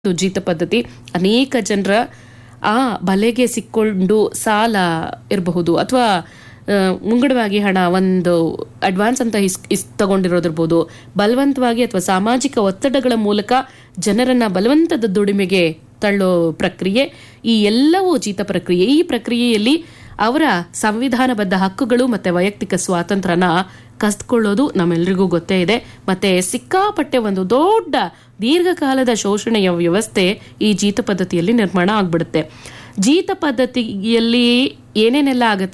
ಒಂದು ಜೀತ ಪದ್ಧತಿ ಅನೇಕ ಜನರ ಆ ಬಲೆಗೆ ಸಿಕ್ಕೊಂಡು ಸಾಲ ಇರಬಹುದು ಅಥವಾ ಮುಂಗಡವಾಗಿ ಹಣ ಒಂದು ಅಡ್ವಾನ್ಸ್ ಅಂತ ಇಸ್ ಇಸ್ ತಗೊಂಡಿರೋದಿರ್ಬೋದು ಬಲವಂತವಾಗಿ ಅಥವಾ ಸಾಮಾಜಿಕ ಒತ್ತಡಗಳ ಮೂಲಕ ಜನರನ್ನ ಬಲವಂತದ ದುಡಿಮೆಗೆ ತಳ್ಳೋ ಪ್ರಕ್ರಿಯೆ ಈ ಎಲ್ಲವೂ ಜೀತ ಪ್ರಕ್ರಿಯೆ ಈ ಪ್ರಕ್ರಿಯೆಯಲ್ಲಿ ಅವರ ಸಂವಿಧಾನಬದ್ಧ ಹಕ್ಕುಗಳು ಮತ್ತೆ ವೈಯಕ್ತಿಕ ಸ್ವಾತಂತ್ರ್ಯನ ಕಸ್ಕೊಳ್ಳೋದು ನಮ್ಮೆಲ್ರಿಗೂ ಗೊತ್ತೇ ಇದೆ ಮತ್ತೆ ಸಿಕ್ಕಾಪಟ್ಟೆ ಒಂದು ದೊಡ್ಡ ದೀರ್ಘಕಾಲದ ಶೋಷಣೆಯ ವ್ಯವಸ್ಥೆ ಈ ಜೀತ ಪದ್ಧತಿಯಲ್ಲಿ ನಿರ್ಮಾಣ ಆಗ್ಬಿಡುತ್ತೆ ಜೀತ ಪದ್ಧತಿಯಲ್ಲಿ ಏನೇನೆಲ್ಲ ಆಗುತ್ತೆ